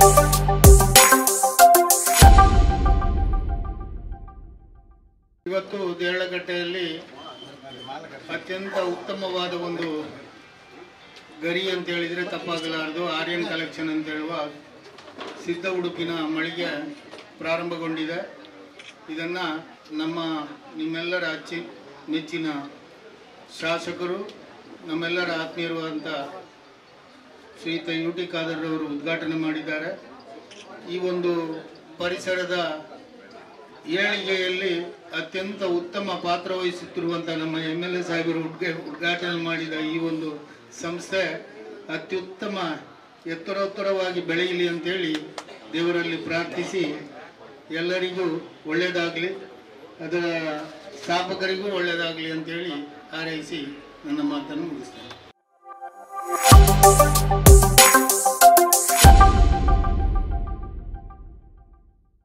ಇವತ್ತು ದೇರಳಕಟ್ಟೆಯಲ್ಲಿ ಅತ್ಯಂತ ಉತ್ತಮವಾದ ಒಂದು ಗರಿ ಅಂತ ಹೇಳಿದರೆ ತಪ್ಪಾಗಲಾರದು ಆರ್ಯನ್ ಕಲೆಕ್ಷನ್ ಅಂತ ಹೇಳುವ ಸಿದ್ಧ ಉಡುಪಿನ ಮಳಿಗೆ ಪ್ರಾರಂಭಗೊಂಡಿದೆ ಇದನ್ನು ನಮ್ಮ ನಿಮ್ಮೆಲ್ಲರ ಅಚ್ಚಿ ಮೆಚ್ಚಿನ ಶಾಸಕರು ನಮ್ಮೆಲ್ಲರ ಆತ್ಮೀಯರುವಂಥ ಶ್ರೀಯುತ ಯು ಟಿ ಖಾದರ್ ಅವರು ಉದ್ಘಾಟನೆ ಮಾಡಿದ್ದಾರೆ ಈ ಒಂದು ಪರಿಸರದ ಏಳಿಗೆಯಲ್ಲಿ ಅತ್ಯಂತ ಉತ್ತಮ ಪಾತ್ರ ವಹಿಸುತ್ತಿರುವಂಥ ನಮ್ಮ ಎಮ್ ಎಲ್ ಎ ಸಾಹೇಬರು ಉದ್ಘಾ ಉದ್ಘಾಟನೆ ಮಾಡಿದ ಈ ಒಂದು ಸಂಸ್ಥೆ ಅತ್ಯುತ್ತಮ ಎತ್ತರೋತ್ತರವಾಗಿ ಬೆಳೆಯಲಿ ಅಂತೇಳಿ ದೇವರಲ್ಲಿ ಪ್ರಾರ್ಥಿಸಿ ಎಲ್ಲರಿಗೂ ಒಳ್ಳೆಯದಾಗಲಿ ಅದರ ಸ್ಥಾಪಕರಿಗೂ ಒಳ್ಳೆಯದಾಗಲಿ ಅಂತೇಳಿ ಹಾರೈಸಿ ನನ್ನ ಮಾತನ್ನು ಮುಗಿಸ್ತೇನೆ